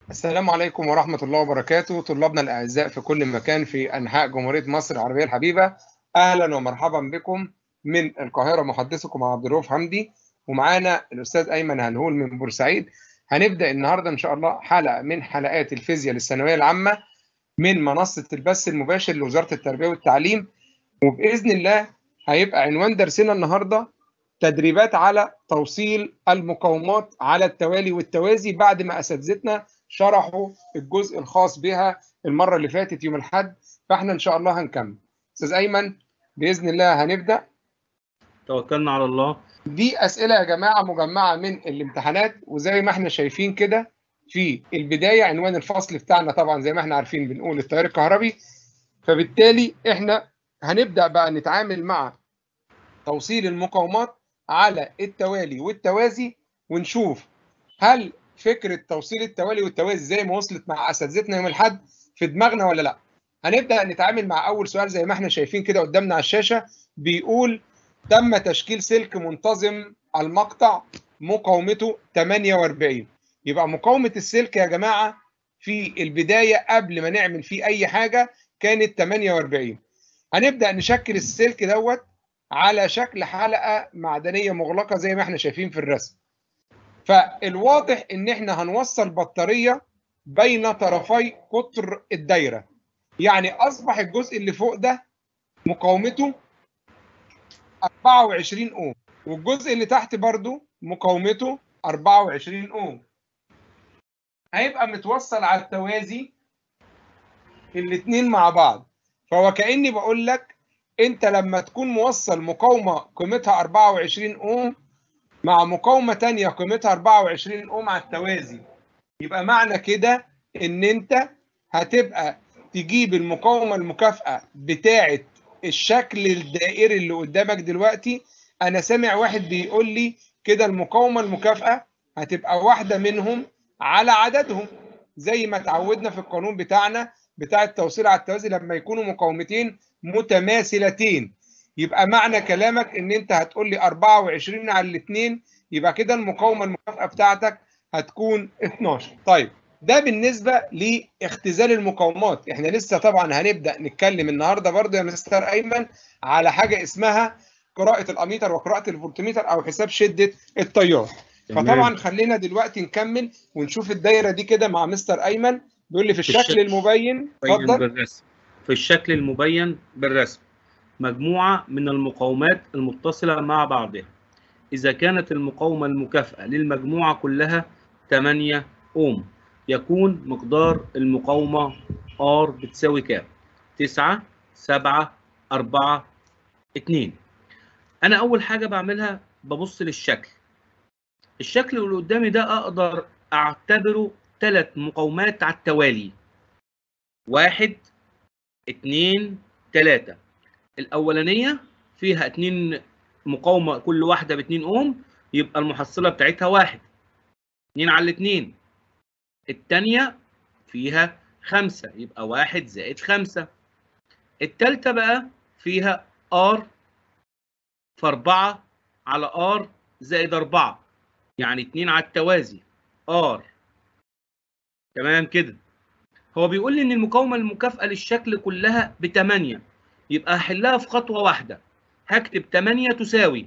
السلام عليكم ورحمة الله وبركاته طلابنا الأعزاء في كل مكان في أنحاء جمهورية مصر العربية الحبيبة أهلا ومرحبا بكم من القاهرة محدثكم عبد الرؤوف حمدي ومعانا الأستاذ أيمن هنهول من بورسعيد هنبدأ النهاردة إن شاء الله حلقة من حلقات الفيزياء للثانوية العامة من منصة البث المباشر لوزارة التربية والتعليم وبإذن الله هيبقى عنوان درسنا النهاردة تدريبات على توصيل المقاومات على التوالي والتوازي بعد ما أساتذتنا شرحوا الجزء الخاص بها المره اللي فاتت يوم الاحد فاحنا ان شاء الله هنكمل استاذ ايمن باذن الله هنبدا توكلنا على الله دي اسئله يا جماعه مجمعه من الامتحانات وزي ما احنا شايفين كده في البدايه عنوان الفصل بتاعنا طبعا زي ما احنا عارفين بنقول التيار الكهربي فبالتالي احنا هنبدا بقى نتعامل مع توصيل المقاومات على التوالي والتوازي ونشوف هل فكره توصيل التوالي والتوازي زي ما وصلت مع اساتذتنا يوم الاحد في دماغنا ولا لا هنبدا نتعامل مع اول سؤال زي ما احنا شايفين كده قدامنا على الشاشه بيقول تم تشكيل سلك منتظم المقطع مقاومته 48 يبقى مقاومه السلك يا جماعه في البدايه قبل ما نعمل فيه اي حاجه كانت 48 هنبدا نشكل السلك دوت على شكل حلقه معدنيه مغلقه زي ما احنا شايفين في الرسم فالواضح ان احنا هنوصل بطاريه بين طرفي قطر الدايره يعني اصبح الجزء اللي فوق ده مقاومته 24 اوم والجزء اللي تحت برضو مقاومته 24 اوم هيبقى متوصل على التوازي الاثنين مع بعض فهو كاني بقول لك انت لما تكون موصل مقاومه قيمتها 24 اوم مع مقاومة تانية قيمتها 24 أوم على التوازي يبقى معنى كده إن أنت هتبقى تجيب المقاومة المكافأة بتاعة الشكل الدائري اللي قدامك دلوقتي أنا سامع واحد بيقول لي كده المقاومة المكافأة هتبقى واحدة منهم على عددهم زي ما اتعودنا في القانون بتاعنا بتاع التوصيل على التوازي لما يكونوا مقاومتين متماثلتين يبقى معنى كلامك ان انت هتقول لي 24 على الاثنين يبقى كده المقاومه المكافاه بتاعتك هتكون 12 طيب ده بالنسبه لاختزال المقاومات احنا لسه طبعا هنبدا نتكلم النهارده برضه يا مستر ايمن على حاجه اسمها قراءه الاميتر وقراءه الفولتميتر او حساب شده التيار فطبعا خلينا دلوقتي نكمل ونشوف الدايره دي كده مع مستر ايمن بيقول لي في الشكل الشكل المبين اتفضل بالرسم في الشكل المبين بالرسم مجموعة من المقاومات المتصلة مع بعضها إذا كانت المقاومة المكافأة للمجموعة كلها 8 أوم يكون مقدار المقاومة R بتساوي كام؟ 9 7 4 2 أنا أول حاجة بعملها ببص للشكل الشكل اللي قدامي ده أقدر أعتبره ثلاث مقاومات على التوالي واحد اتنين تلاتة الاولانيه فيها اتنين مقاومه كل واحده ب 2 اوم يبقى المحصله بتاعتها واحد 2 على الاتنين الثانيه فيها خمسة يبقى واحد زائد خمسة التالتة بقى فيها ار في 4 على ار زائد 4 يعني 2 على التوازي ار تمام كده هو بيقول لي ان المقاومه المكافئه للشكل كلها ب 8 يبقى هحلها في خطوه واحده هكتب 8 تساوي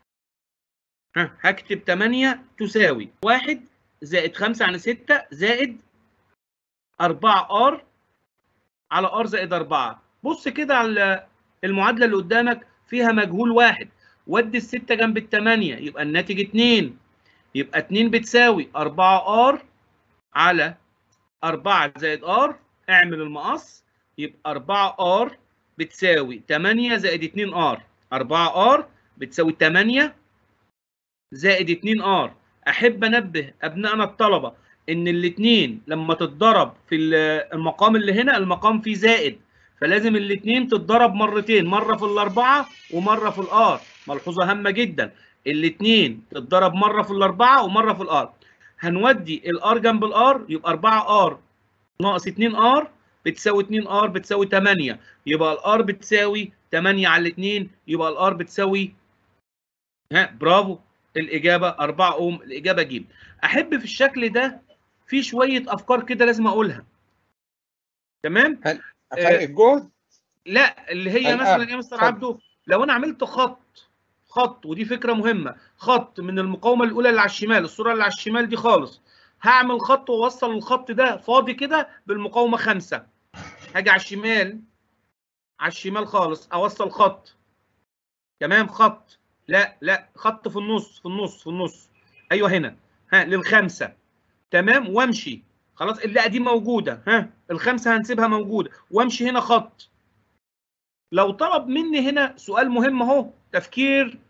ها هكتب 8 تساوي 1 زائد 5 عن 6 زائد 4 ار على ار زائد 4 بص كده على المعادله اللي قدامك فيها مجهول واحد ودي الستة جنب الثمانية يبقى الناتج 2 يبقى 2 بتساوي 4 ار على 4 زائد ار اعمل المقص يبقى 4 ار بتساوي 8 زائد 2 ار 4 ار بتساوي 8 زائد 2 ار احب انبه ابنائنا الطلبه ان الاثنين لما تتضرب في المقام اللي هنا المقام فيه زائد فلازم الاثنين تتضرب مرتين مره في الاربعه ومره في الار ملحوظه هامه جدا الاثنين تتضرب مره في الاربعه ومره في الار هنودي الار جنب الار يبقى 4 ار ناقص 2 ار بتساوي 2 ار بتساوي 8 يبقى الار بتساوي 8 على 2 يبقى الار بتساوي ها برافو الاجابه 4 اوم الاجابه ج احب في الشكل ده في شويه افكار كده لازم اقولها تمام فرق الجهد لا اللي هي الآن. مثلا يا مستر اتفضل. عبده لو انا عملت خط خط ودي فكره مهمه خط من المقاومه الاولى اللي على الشمال الصوره اللي على الشمال دي خالص هعمل خط واوصل الخط ده فاضي كده بالمقاومه خمسة هاجي على الشمال على الشمال خالص اوصل خط تمام خط لا لا خط في النص في النص في النص ايوه هنا ها للخمسه تمام وامشي خلاص اللي دي موجوده ها الخمسه هنسيبها موجوده وامشي هنا خط لو طلب مني هنا سؤال مهم اهو تفكير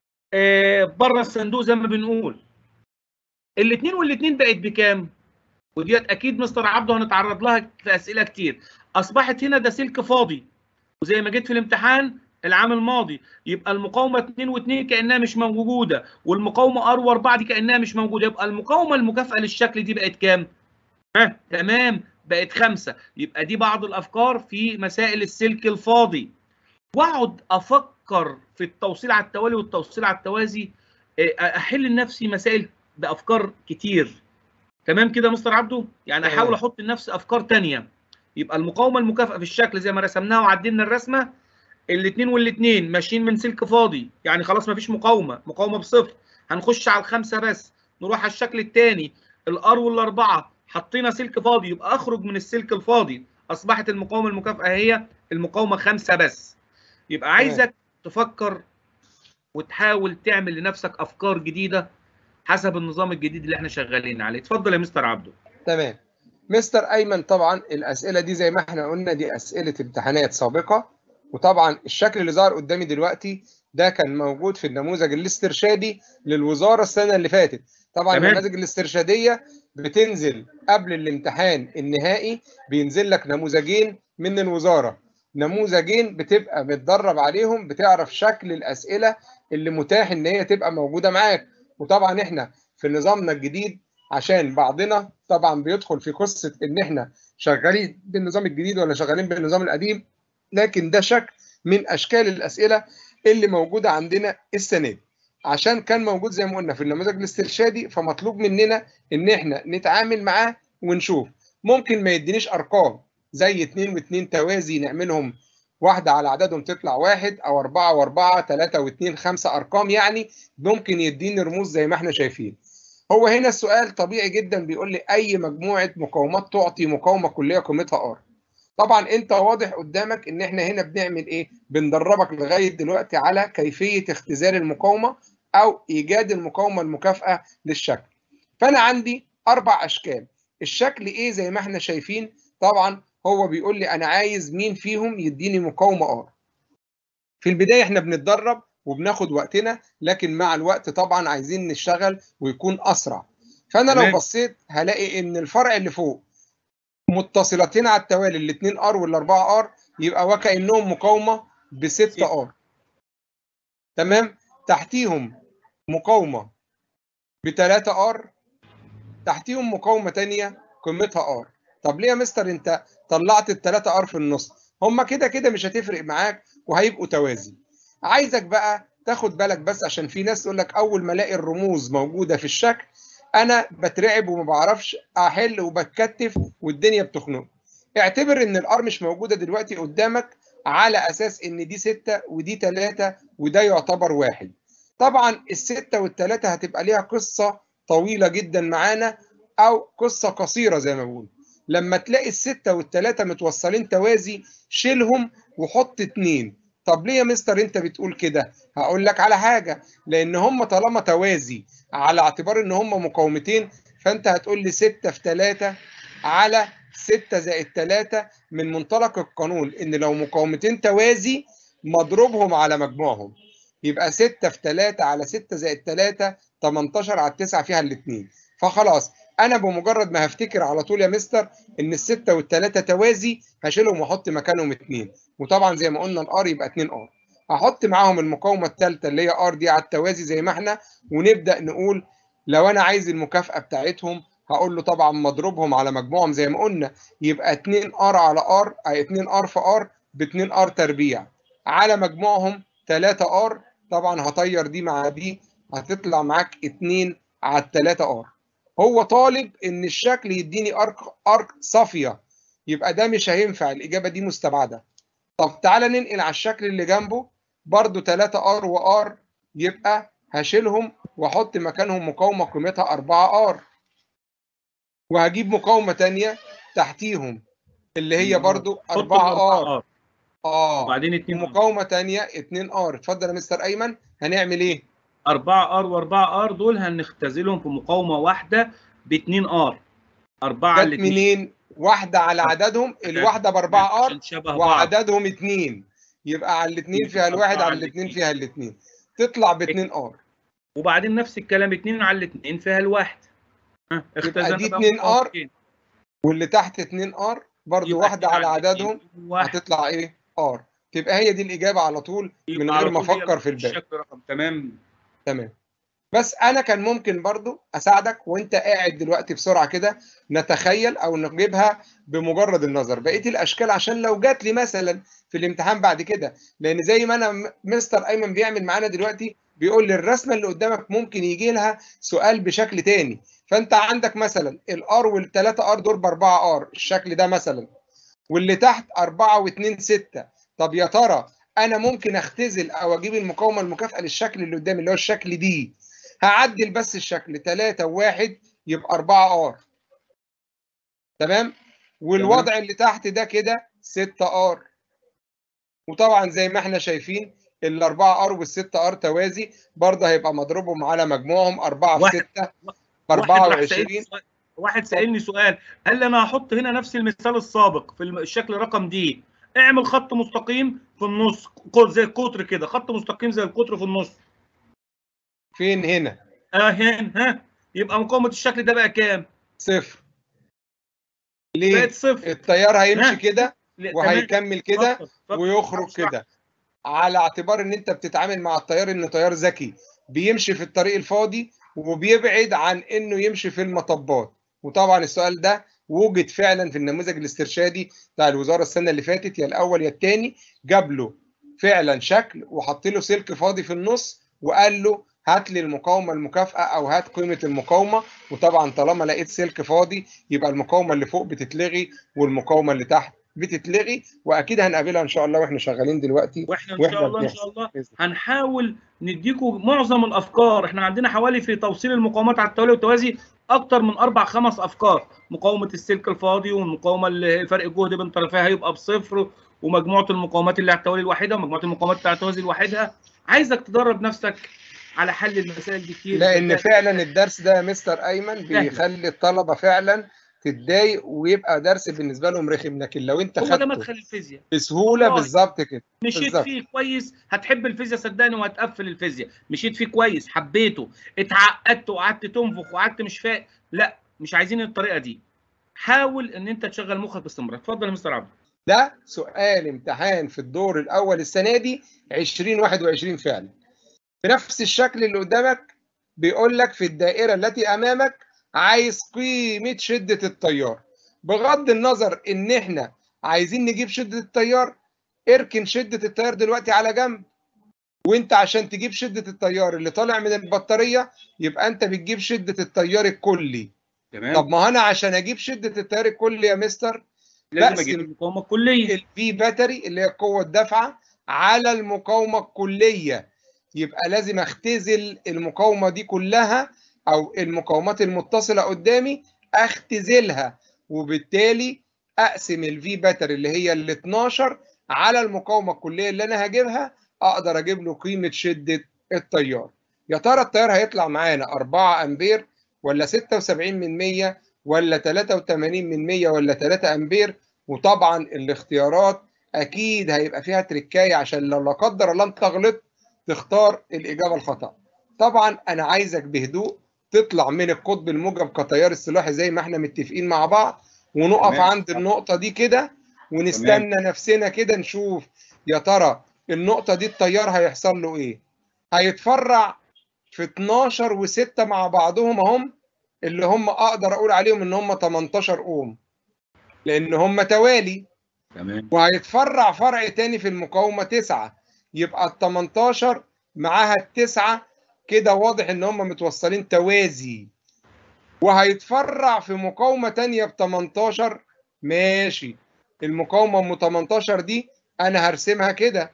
آه بره الصندوق زي ما بنقول الاثنين والاثنين بقت بكام وديت اكيد مستر عبده هنتعرض لها في اسئله كتير اصبحت هنا ده سلك فاضي وزي ما جيت في الامتحان العام الماضي يبقى المقاومه 2 و2 كانها مش موجوده والمقاومه ار و4 دي كانها مش موجوده يبقى المقاومه المكافئه للشكل دي بقت كام ها تمام بقت خمسة يبقى دي بعض الافكار في مسائل السلك الفاضي واقعد افكر في التوصيل على التوالي والتوصيل على التوازي آه، احل لنفسي مسائل بافكار كتير تمام كده يا مستر عبده يعني تمام. احاول احط لنفسي افكار تانية يبقى المقاومه المكافئه في الشكل زي ما رسمناها وعدلنا الرسمه الاثنين والاثنين ماشيين من سلك فاضي يعني خلاص مفيش مقاومه مقاومه بصفر هنخش على الخمسه بس نروح على الشكل الثاني الار والاربعه حطينا سلك فاضي يبقى اخرج من السلك الفاضي اصبحت المقاومه المكافئه هي المقاومه خمسه بس يبقى عايزك تفكر وتحاول تعمل لنفسك افكار جديده حسب النظام الجديد اللي احنا شغالين عليه اتفضل يا مستر عبده تمام مستر ايمن طبعا الاسئله دي زي ما احنا قلنا دي اسئله امتحانات سابقه وطبعا الشكل اللي ظهر قدامي دلوقتي ده كان موجود في النموذج الاسترشادي للوزاره السنه اللي فاتت طبعا تمام. النماذج الاسترشاديه بتنزل قبل الامتحان النهائي بينزل لك نموذجين من الوزاره نموذجين بتبقى متدرب عليهم بتعرف شكل الاسئله اللي متاح ان هي تبقى موجوده معاك وطبعا احنا في نظامنا الجديد عشان بعضنا طبعا بيدخل في قصه ان احنا شغالين بالنظام الجديد ولا شغالين بالنظام القديم لكن ده شكل من اشكال الاسئله اللي موجوده عندنا السنه دي عشان كان موجود زي ما قلنا في النموذج الاسترشادي فمطلوب مننا ان احنا نتعامل معاه ونشوف ممكن ما يدينيش ارقام زي 2 و2 توازي نعملهم واحدة على عددهم تطلع واحد أو أربعة وأربعة ثلاثة واثنين خمسة أرقام يعني ممكن يديني رموز زي ما احنا شايفين. هو هنا السؤال طبيعي جدا بيقول لي أي مجموعة مقاومات تعطي مقاومة كلية قيمتها R. طبعا أنت واضح قدامك إن احنا هنا بنعمل إيه؟ بندربك لغاية دلوقتي على كيفية اختزال المقاومة أو إيجاد المقاومة المكافئة للشكل. فأنا عندي أربع أشكال. الشكل إيه زي ما احنا شايفين طبعا هو بيقول لي انا عايز مين فيهم يديني مقاومه ار في البدايه احنا بنتدرب وبناخد وقتنا لكن مع الوقت طبعا عايزين نشتغل ويكون اسرع فانا تمام. لو بصيت هلاقي ان الفرع اللي فوق متصلتين على التوالي الاثنين ار والاربعه ار يبقى وكانهم مقاومه ب 6 ار تمام تحتيهم مقاومه ب 3 ار تحتيهم مقاومه ثانيه قيمتها ار طب ليه يا مستر انت طلعت الثلاثة ار في النص هما كده كده مش هتفرق معاك وهيبقوا توازي عايزك بقى تاخد بالك بس عشان في ناس تقول لك اول ما الاقي الرموز موجوده في الشكل انا بترعب وما بعرفش احل وبتكتف والدنيا بتخنق اعتبر ان الار مش موجوده دلوقتي قدامك على اساس ان دي ستة ودي ثلاثة وده يعتبر واحد طبعا الستة والثلاثة هتبقى ليها قصة طويلة جدا معانا او قصة قصيرة زي ما بقول لما تلاقي الستة والتلاتة متوصلين توازي شيلهم وحط اتنين طب ليه يا مستر انت بتقول كده هقول لك على حاجة لان هم طالما توازي على اعتبار ان هم مقاومتين فانت هتقول لي ستة في تلاتة على ستة زائد تلاتة من منطلق القانون ان لو مقاومتين توازي مضروبهم على مجموعهم يبقى ستة في تلاتة على ستة زائد تلاتة 18 على التسعة فيها الاتنين فخلاص انا بمجرد ما هفتكر على طول يا مستر ان الستة والتلاتة توازي هشيلهم واحط مكانهم اتنين وطبعا زي ما قلنا الار يبقى اتنين ار هحط معاهم المقاومة التالتة اللي هي ار دي على التوازي زي ما احنا ونبدأ نقول لو انا عايز المكافأة بتاعتهم هقول له طبعا مضروبهم على مجموعهم زي ما قلنا يبقى 2 ار على ار اي 2 ار في ار ب 2 ار تربيع على مجموعهم 3 ار طبعا هطير دي مع دي هتطلع معاك 2 على 3 ار هو طالب ان الشكل يديني ارك ارك صافيه يبقى ده مش هينفع الاجابه دي مستبعده طب تعالى ننقل على الشكل اللي جنبه برضو 3 ار وار يبقى هشيلهم واحط مكانهم مقاومه قيمتها 4 ار وهجيب مقاومه تانية تحتيهم اللي هي برضو حط 4 ار ار اه وبعدين 2 ار ومقاومه تانية 2 ار اتفضل يا مستر ايمن هنعمل ايه 4 ار و4 ار دول هنختزلهم في مقاومه واحده ب 2 ار 4 جت على 2 منين واحده على عددهم الواحده ب 4 ار عشان شبه بعض وعددهم اتنين يبقى على الاثنين فيها الواحد أربعة على على الاثنين الاتنين. فيها الاثنين تطلع باثنين ار وبعدين نفس الكلام 2 على 2 فيها الواحد ها اختزلنا دي بقى 2 ار مقاومتين. واللي تحت 2 ار برضو يبقى واحده اتنين على اتنين عددهم واحد هتطلع ايه ار تبقى هي دي الاجابه على طول من يبقى غير على ما طول هي افكر في الباقي الشكل رقم تمام تمام بس انا كان ممكن برضو اساعدك وانت قاعد دلوقتي بسرعه كده نتخيل او نجيبها بمجرد النظر بقيه الاشكال عشان لو جات لي مثلا في الامتحان بعد كده لان زي ما انا م- مستر ايمن بيعمل معانا دلوقتي بيقول لي الرسمه اللي قدامك ممكن يجي لها سؤال بشكل تاني فانت عندك مثلا الار والثلاثه ار دول باربعه ار الشكل ده مثلا واللي تحت 4 و2 6 طب يا ترى انا ممكن اختزل او اجيب المقاومه المكافئه للشكل اللي قدامي اللي هو الشكل دي هعدل بس الشكل 3 و1 يبقى 4 ار تمام والوضع اللي تحت ده كده 6 ار وطبعا زي ما احنا شايفين الاربعه ار والستة ار توازي برضه هيبقى مضروبهم على مجموعهم 4 في واحد- 6 ب واحد راح 24 سألني سؤال- واحد سألني سؤال قال لي انا هحط هنا نفس المثال السابق في الم- الشكل رقم دي اعمل خط مستقيم في النص قو- زي القطر كده خط مستقيم زي القطر في النص فين هنا اه هنا ها يبقى مقاومة الشكل ده بقى كام؟ صفر ليه بقت صفر التيار هيمشي ها؟ كده لا، وهيكمل كده اتفضل، اتفضل. ويخرج اشرح. كده على اعتبار ان انت بتتعامل مع التيار انه تيار ذكي بيمشي في الطريق الفاضي وبيبعد عن انه يمشي في المطبات وطبعا السؤال ده وجد فعلا في النموذج الاسترشادي بتاع الوزاره السنه اللي فاتت يا الاول يا الثاني جاب له فعلا شكل وحط له سلك فاضي في النص وقال له هات لي المقاومه المكافئه او هات قيمه المقاومه وطبعا طالما لقيت سلك فاضي يبقى المقاومه اللي فوق بتتلغي والمقاومه اللي تحت بتتلغي واكيد هنقابلها ان شاء الله واحنا شغالين دلوقتي واحنا ان واحنا شاء الله ان بنحسب. شاء الله بإذن هنحاول نديكم معظم الافكار احنا عندنا حوالي في توصيل المقاومات على التوالي والتوازي اكتر من اربع خمس افكار مقاومه السلك الفاضي والمقاومه اللي فرق الجهد بين طرفيها هيبقى بصفر ومجموعه المقاومات اللي على التوالي الواحده ومجموعه المقاومات اللي على التوازي لوحدها عايزك تدرب نفسك على حل المسائل دي كتير لان فعلا الدرس ده يا مستر ايمن بيخلي الطلبه فعلا تتضايق ويبقى درس بالنسبه لهم رخم لكن لو انت هو ده خدته مدخل الفيزياء بسهوله والله. بالظبط كده مشيت بالظبط. فيه كويس هتحب الفيزياء صدقني وهتقفل الفيزياء مشيت فيه كويس حبيته اتعقدت وقعدت تنفخ وقعدت مش فاق لا مش عايزين الطريقه دي حاول ان انت تشغل مخك باستمرار اتفضل يا مستر عبد ده سؤال امتحان في الدور الاول السنه دي 2021 فعلا بنفس الشكل اللي قدامك بيقول لك في الدائره التي امامك عايز قيمه شده التيار بغض النظر ان احنا عايزين نجيب شده التيار اركن شده التيار دلوقتي على جنب وانت عشان تجيب شده التيار اللي طالع من البطاريه يبقى انت بتجيب شده التيار الكلي تمام طب ما انا عشان اجيب شده التيار الكلي يا مستر لازم بقسم اجيب المقاومه الكليه الفي باتري اللي هي قوه الدفعه على المقاومه الكليه يبقى لازم اختزل المقاومه دي كلها او المقاومات المتصله قدامي اختزلها وبالتالي اقسم الفي باتري اللي هي ال 12 على المقاومه الكليه اللي انا هجيبها اقدر اجيب له قيمه شده التيار يا ترى التيار هيطلع معانا 4 امبير ولا 76 من 100 ولا 83 من 100 ولا 3 امبير وطبعا الاختيارات اكيد هيبقى فيها تركايه عشان لو لا قدر الله انت غلطت تختار الاجابه الخطا طبعا انا عايزك بهدوء تطلع من القطب الموجب كتيار السلاحي زي ما احنا متفقين مع بعض ونقف تمام. عند النقطه دي كده ونستنى نفسنا كده نشوف يا ترى النقطه دي التيار هيحصل له ايه هيتفرع في 12 و6 مع بعضهم اهم اللي هم اقدر اقول عليهم ان هم 18 اوم لان هم توالي تمام وهيتفرع فرع تاني في المقاومة تسعة يبقى ال 18 معاها التسعة كده واضح ان هم متوصلين توازي وهيتفرع في مقاومه تانية ب 18 ماشي المقاومه ام 18 دي انا هرسمها كده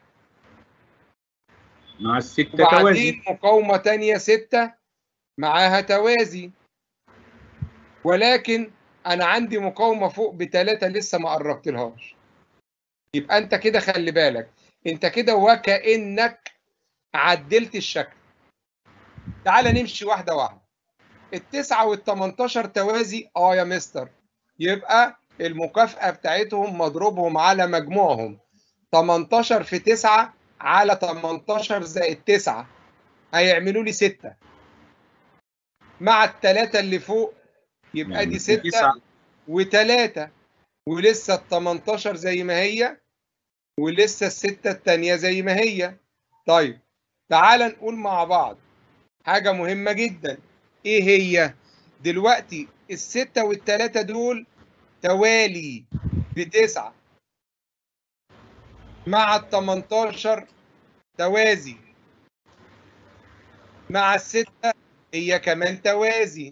مع الستة توازي وبعدين مقاومه تانية 6 معاها توازي ولكن انا عندي مقاومه فوق بثلاثه لسه ما قربتلهاش يبقى انت كده خلي بالك انت كده وكانك عدلت الشكل تعال نمشي واحده واحده التسعة والتمنتاشر توازي اه يا مستر يبقى المكافأة بتاعتهم مضروبهم على مجموعهم 18 في 9 على 18 زائد 9 هيعملوا لي 6 مع الثلاثة اللي فوق يبقى يعني دي 6 تسعة. و3 ولسه ال 18 زي ما هي ولسه الستة التانية زي ما هي طيب تعال نقول مع بعض حاجة مهمة جدا ايه هي دلوقتي الستة والتلاتة دول توالي بتسعة مع التمنتاشر توازي مع الستة هي كمان توازي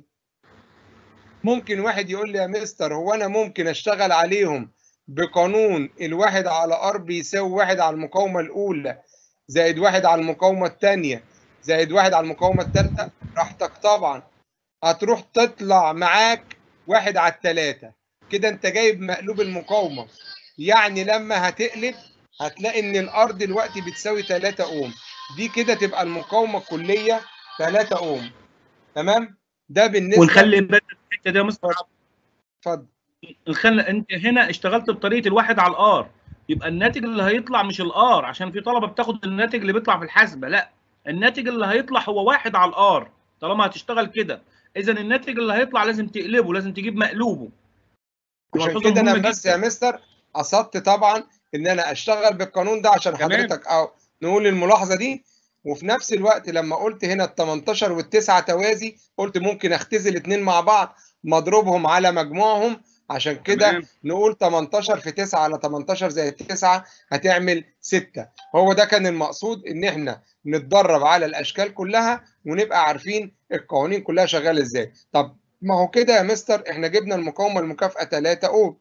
ممكن واحد يقول لي يا مستر هو انا ممكن اشتغل عليهم بقانون الواحد على ار بيساوي واحد على المقاومة الأولى زائد واحد على المقاومة الثانية زائد واحد على المقاومة الثالثة راحتك طبعا هتروح تطلع معاك واحد على الثلاثة كده انت جايب مقلوب المقاومة يعني لما هتقلب هتلاقي ان الار دلوقتي بتساوي 3 اوم دي كده تبقى المقاومة الكلية 3 اوم تمام ده بالنسبة ونخلي بالك في الحته دي يا مستر اتفضل نخلي انت هنا اشتغلت بطريقه الواحد على الار يبقى الناتج اللي هيطلع مش الار عشان في طلبه بتاخد الناتج اللي بيطلع في الحاسبه لا الناتج اللي هيطلع هو واحد على الار طالما هتشتغل كده اذا الناتج اللي هيطلع لازم تقلبه لازم تجيب مقلوبه عشان ملحوظة كده انا مهمة بس جداً. يا مستر قصدت طبعا ان انا اشتغل بالقانون ده عشان تمام. حضرتك او نقول الملاحظه دي وفي نفس الوقت لما قلت هنا ال 18 والتسعه توازي قلت ممكن اختزل الاثنين مع بعض مضروبهم على مجموعهم عشان كده تمام. نقول 18 في 9 على 18 زائد 9 هتعمل 6 هو ده كان المقصود ان احنا نتدرب على الاشكال كلها ونبقى عارفين القوانين كلها شغاله ازاي طب ما هو كده يا مستر احنا جبنا المقاومه المكافئه 3 اوم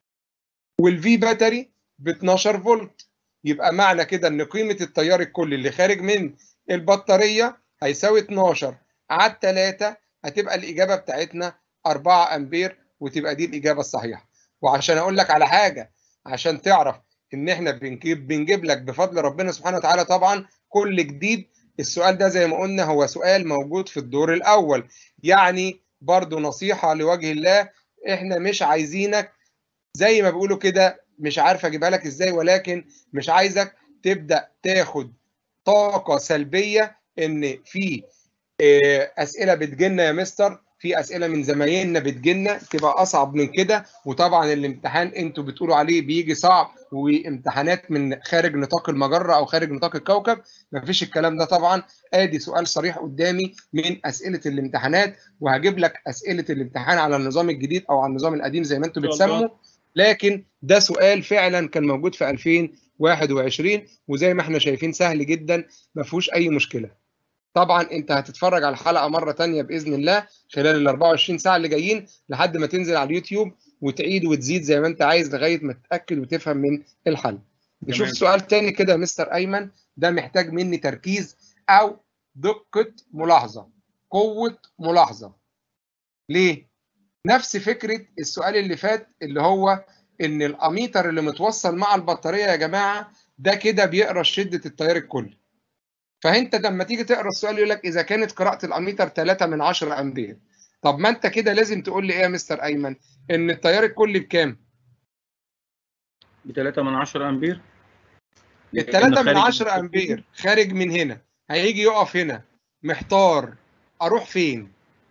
والفي باتري ب 12 فولت يبقى معنى كده ان قيمه التيار الكلي اللي خارج من البطاريه هيساوي 12 على 3 هتبقى الاجابه بتاعتنا 4 امبير وتبقى دي الاجابه الصحيحه وعشان اقول لك على حاجه عشان تعرف ان احنا بنجيب بنجيب لك بفضل ربنا سبحانه وتعالى طبعا كل جديد السؤال ده زي ما قلنا هو سؤال موجود في الدور الاول يعني برضو نصيحه لوجه الله احنا مش عايزينك زي ما بيقولوا كده مش عارف اجيبها لك ازاي ولكن مش عايزك تبدا تاخد طاقه سلبيه ان في آه، اسئله بتجيلنا يا مستر في اسئله من زمايلنا بتجيلنا تبقى اصعب من كده وطبعا الامتحان انتوا بتقولوا عليه بيجي صعب وامتحانات من خارج نطاق المجره او خارج نطاق الكوكب مفيش الكلام ده طبعا ادي سؤال صريح قدامي من اسئله الامتحانات وهجيب لك اسئله الامتحان على النظام الجديد او على النظام القديم زي ما انتوا إن شاء الله. بتسموا لكن ده سؤال فعلا كان موجود في 2021 وزي ما احنا شايفين سهل جدا ما فيهوش اي مشكله طبعا انت هتتفرج على الحلقه مره تانية باذن الله خلال ال 24 ساعه اللي جايين لحد ما تنزل على اليوتيوب وتعيد وتزيد زي ما انت عايز لغايه ما تتاكد وتفهم من الحل نشوف تمام. سؤال تاني كده يا مستر ايمن ده محتاج مني تركيز او دقه ملاحظه قوه ملاحظه ليه نفس فكره السؤال اللي فات اللي هو ان الاميتر اللي متوصل مع البطاريه يا جماعه ده كده بيقرا شده التيار الكلي فانت لما تيجي تقرا السؤال يقول لك اذا كانت قراءه الاميتر 3 من 10 امبير طب ما انت كده لازم تقول لي ايه يا مستر ايمن ان التيار الكلي بكام ب 3 من 10 امبير ال 3 من خارج 10 امبير خارج من هنا هيجي يقف هنا محتار اروح فين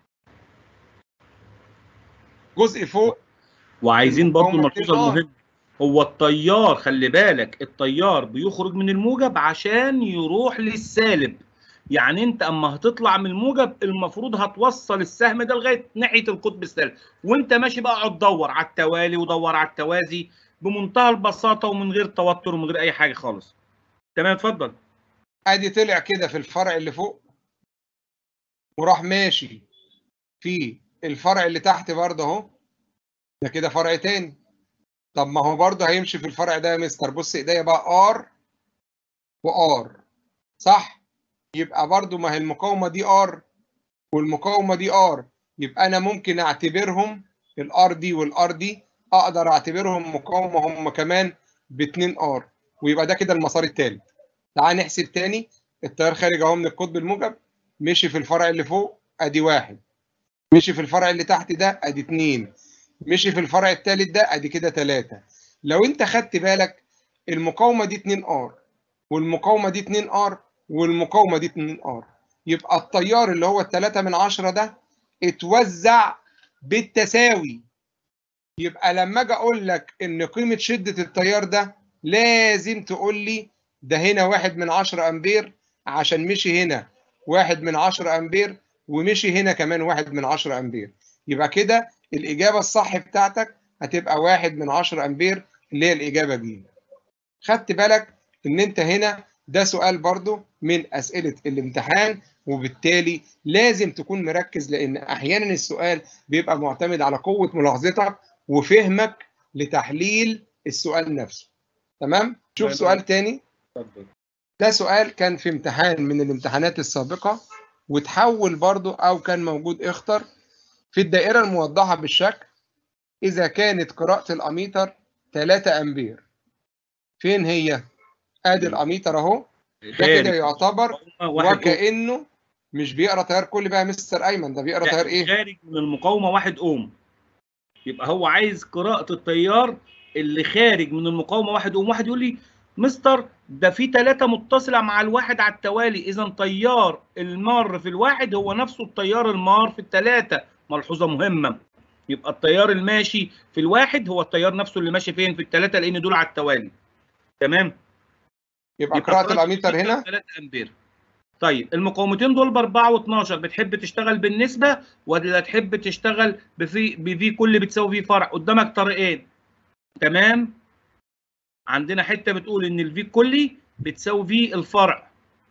جزء فوق وعايزين برضو المقاومة الملحوظه بتبقى- المهمه هو التيار خلي بالك التيار بيخرج من الموجب عشان يروح للسالب يعني انت اما هتطلع من الموجب المفروض هتوصل السهم ده لغايه ناحيه القطب السالب وانت ماشي بقى اقعد دور على التوالي ودور على التوازي بمنتهى البساطه ومن غير توتر ومن غير اي حاجه خالص تمام اتفضل ادي طلع كده في الفرع اللي فوق وراح ماشي في الفرع اللي تحت برضه اهو ده كده فرع تاني طب ما هو برضه هيمشي في الفرع ده يا مستر بص ايديا بقى ار وار صح يبقى برضه ما هي المقاومه دي ار والمقاومه دي ار يبقى انا ممكن اعتبرهم الار دي والار دي اقدر اعتبرهم مقاومه هم كمان ب 2 ار ويبقى ده كده المسار الثالث تعال نحسب تاني التيار خارج اهو من القطب الموجب مشي في الفرع اللي فوق ادي واحد مشي في الفرع اللي تحت ده ادي اتنين مشي في الفرع الثالث ده ادي كده ثلاثة لو انت خدت بالك المقاومة دي 2 ار والمقاومة دي 2 ار والمقاومة دي 2 ار يبقى التيار اللي هو الثلاثة من عشرة ده اتوزع بالتساوي يبقى لما اجي اقول لك ان قيمة شدة التيار ده لازم تقول لي ده هنا واحد من عشرة امبير عشان مشي هنا واحد من عشرة امبير ومشي هنا كمان واحد من عشرة امبير يبقى كده الاجابة الصح بتاعتك هتبقى واحد من عشرة امبير اللي هي الاجابة ج خدت بالك ان انت هنا ده سؤال برضو من اسئلة الامتحان وبالتالي لازم تكون مركز لان احيانا السؤال بيبقى معتمد على قوة ملاحظتك وفهمك لتحليل السؤال نفسه تمام شوف سؤال تاني اتفضل ده سؤال كان في امتحان من الامتحانات السابقة وتحول برضو أو كان موجود اختر في الدائرة الموضحة بالشكل إذا كانت قراءة الأميتر 3 أمبير فين هي؟ آدي الأميتر أهو ده كده يعتبر واحد وكأنه مش بيقرا تيار كلي بقى يا مستر أيمن ده بيقرا تيار إيه؟ خارج من المقاومه واحد اوم يبقى هو عايز قراءه التيار اللي خارج من المقاومه واحد اوم واحد يقول لي مستر ده في ثلاثة متصلة مع الواحد على التوالي إذا تيار المار في الواحد هو نفسه التيار المار في الثلاثة ملحوظة مهمة يبقى التيار الماشي في الواحد هو التيار نفسه اللي ماشي فين في الثلاثة لأن دول على التوالي تمام يبقى قراءة الأميتر هنا 3 أمبير طيب المقاومتين دول ب 4 و12 بتحب تشتغل بالنسبة ولا تحب تشتغل بفي بفي كل بتساوي في فرع قدامك طريقين تمام عندنا حته بتقول ان الفي الكلي بتساوي في الفرع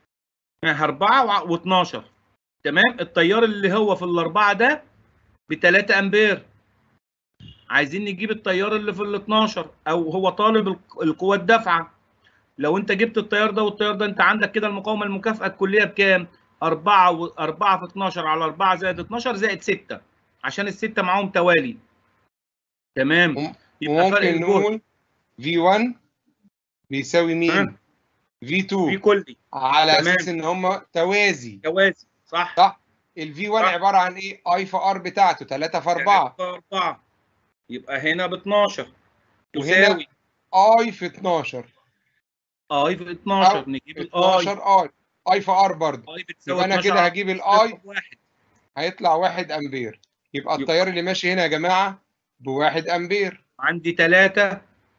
4 و12 تمام التيار اللي هو في الاربعه ده ب 3 امبير عايزين نجيب التيار اللي في ال 12 او هو طالب الق- القوه الدافعه لو انت جبت التيار ده والتيار ده انت عندك كده المقاومه المكافئه الكليه بكام 4 و 4 في 12 على 4 زائد 12 زائد 6 عشان السته معاهم توالي تمام وم- يبقى فرق وممكن الجهد نقول V1 بيساوي مين؟ تمام. في V2 كلي على تمام. أساس إن هم توازي توازي صح صح ال V1 صح. عبارة عن إيه؟ I في R بتاعته 3 في 4 4 يبقى هنا ب 12 وهنا تساوي I في 12 اي في 12 أو نجيب الاي 12 I I في R برضه اي بتساوي يبقى أنا 12 كده على هجيب ال I واحد هيطلع 1 أمبير يبقى يبقى- التيار اللي ماشي هنا يا جماعة بواحد أمبير عندي 3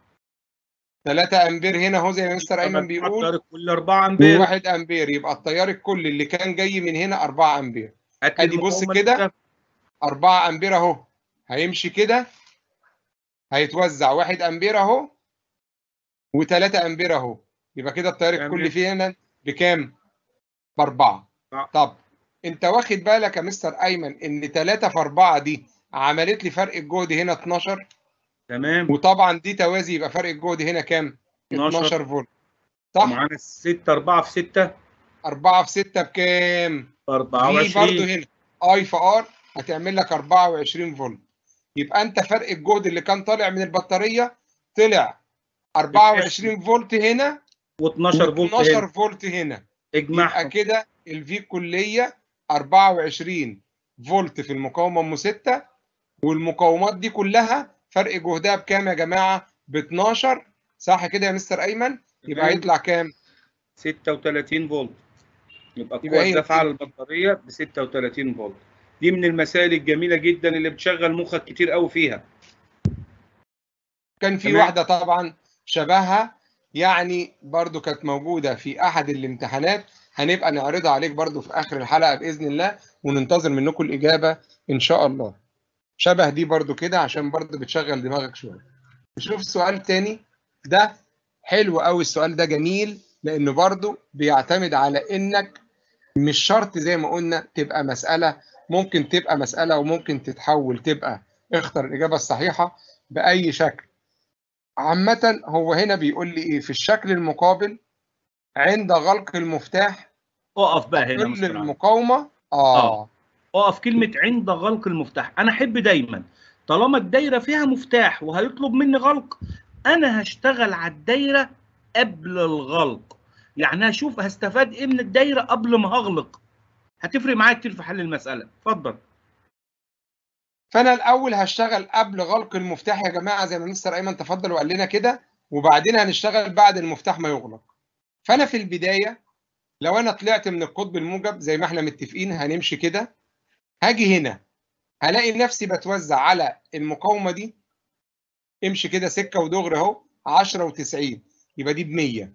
3 أمبير هنا أهو زي ما مستر أيمن بيقول كل 4 امبير بواحد أمبير يبقى التيار الكلي اللي كان جاي من هنا 4 أمبير هات لي أدي بص المقاومة كده. المكافئة. 4 امبير اهو هيمشي كده هيتوزع 1 امبير اهو و3 امبير اهو يبقى كده التيار تمام. الكلي فيه هنا بكام؟ باربعه صح. طب انت واخد بالك يا مستر ايمن ان 3 في 4 دي عملت لي فرق الجهد هنا 12 تمام وطبعا دي توازي يبقى فرق الجهد هنا كام؟ 12 12 فولت صح؟ معانا 6 4 في 6 4 في 6 بكام؟ في برضه 24 هنا اي في ار هتعمل لك 24 فولت يبقى انت فرق الجهد اللي كان طالع من البطاريه طلع 24 فولت هنا و12 فولت 12 هنا فولت هنا يبقى اجمعهم كده الفي كليه 24 فولت في المقاومه ام 6 والمقاومات دي كلها فرق جهدها بكام يا جماعه؟ ب 12 صح كده يا مستر ايمن؟ يبقى تمام. هيطلع كام؟ 36 فولت يبقى يبقى القوة هي الدافعة دي. للبطارية ب 36 فولت دي من المسائل الجميلة جدا اللي بتشغل مخك كتير قوي فيها كان في تمام. واحدة طبعا شبهها يعني برضو كانت موجودة في أحد الامتحانات هنبقى نعرضها عليك برضو في آخر الحلقة بإذن الله وننتظر منكم الإجابة إن شاء الله شبه دي برضو كده عشان برضو بتشغل دماغك شوية نشوف السؤال تاني ده حلو قوي السؤال ده جميل لأنه برضو بيعتمد على إنك مش شرط زي ما قلنا تبقى مسألة ممكن تبقى مساله وممكن تتحول تبقى اختر الاجابه الصحيحه باي شكل عامه هو هنا بيقول لي ايه في الشكل المقابل عند غلق المفتاح اقف بقى هنا كل مستر عمرو. المقاومه اه, آه. اقف كلمه عند غلق المفتاح انا احب دايما طالما الدايره فيها مفتاح وهيطلب مني غلق انا هشتغل على الدايره قبل الغلق يعني هشوف هستفاد ايه من الدايره قبل ما هغلق هتفرق معايا كتير في حل المساله اتفضل فانا الاول هشتغل قبل غلق المفتاح يا جماعه زي ما مستر ايمن تفضل وقال لنا كده وبعدين هنشتغل بعد المفتاح ما يغلق فانا في البدايه لو انا طلعت من القطب الموجب زي ما احنا متفقين هنمشي كده هاجي هنا هلاقي نفسي بتوزع على المقاومه دي امشي كده سكه ودغري اهو 10 و90 يبقى دي ب 100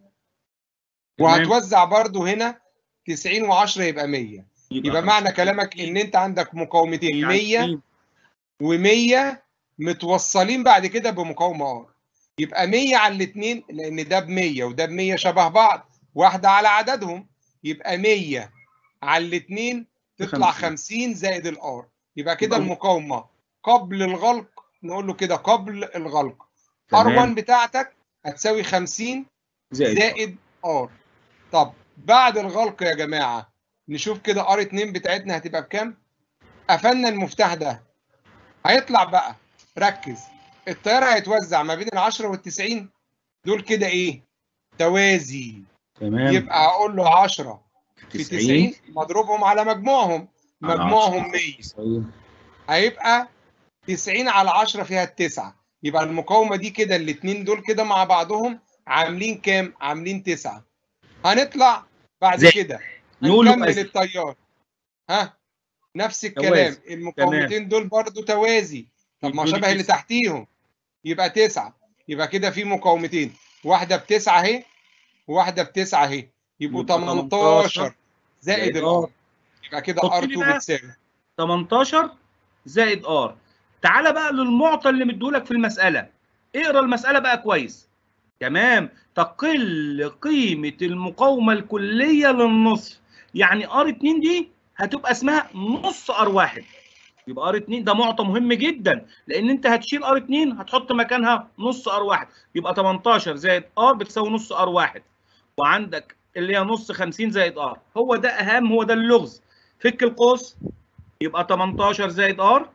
وهتوزع برضو هنا 90 و10 يبقى 100 يبقى معنى كلامك ان انت عندك مقاومتين 100 و100 متوصلين بعد كده بمقاومه ار يبقى 100 على الاثنين لان ده ب 100 وده ب 100 شبه بعض واحده على عددهم يبقى 100 على الاثنين تطلع 50 زائد الار يبقى كده المقاومه قبل الغلق نقول له كده قبل الغلق ار1 بتاعتك هتساوي 50 زائد, زائد ار طب بعد الغلق يا جماعه نشوف كده ار 2 بتاعتنا هتبقى بكام قفلنا المفتاح ده هيطلع بقى ركز التيار هيتوزع ما بين ال 10 وال 90 دول كده ايه توازي تمام يبقى هقول له 10 في 90 مضروبهم على مجموعهم مجموعهم 100 هيبقى 90 على 10 فيها التسعة يبقى المقاومة دي كده الاثنين دول كده مع بعضهم عاملين كام؟ عاملين تسعة هنطلع بعد زي- كده نقول هنكمل مقاس. التيار ها نفس الكلام توازي. المقاومتين دول برضو توازي طب ما هو يدوني شبه اللي تسعة. تحتيهم يبقى تسعة يبقى كده في مقاومتين واحدة بتسعة اهي وواحدة بتسعة اهي يبقوا يبقى 18 زائد زائد الار R. يبقى كده حط لي ار2 بقى. بتساوي 18 زائد ار تعالى بقى للمعطى اللي مديهولك في المساله اقرا المساله بقى كويس تمام تقل قيمه المقاومه الكليه للنصف يعني ار 2 دي هتبقى اسمها نص ار 1 يبقى ار 2 ده معطى مهم جدا لان انت هتشيل ار 2 هتحط مكانها نص ار 1 يبقى 18 زائد ار بتساوي نص ار 1 وعندك اللي هي نص 50 زائد ار هو ده اهم هو ده اللغز فك القوس يبقى 18 زائد ار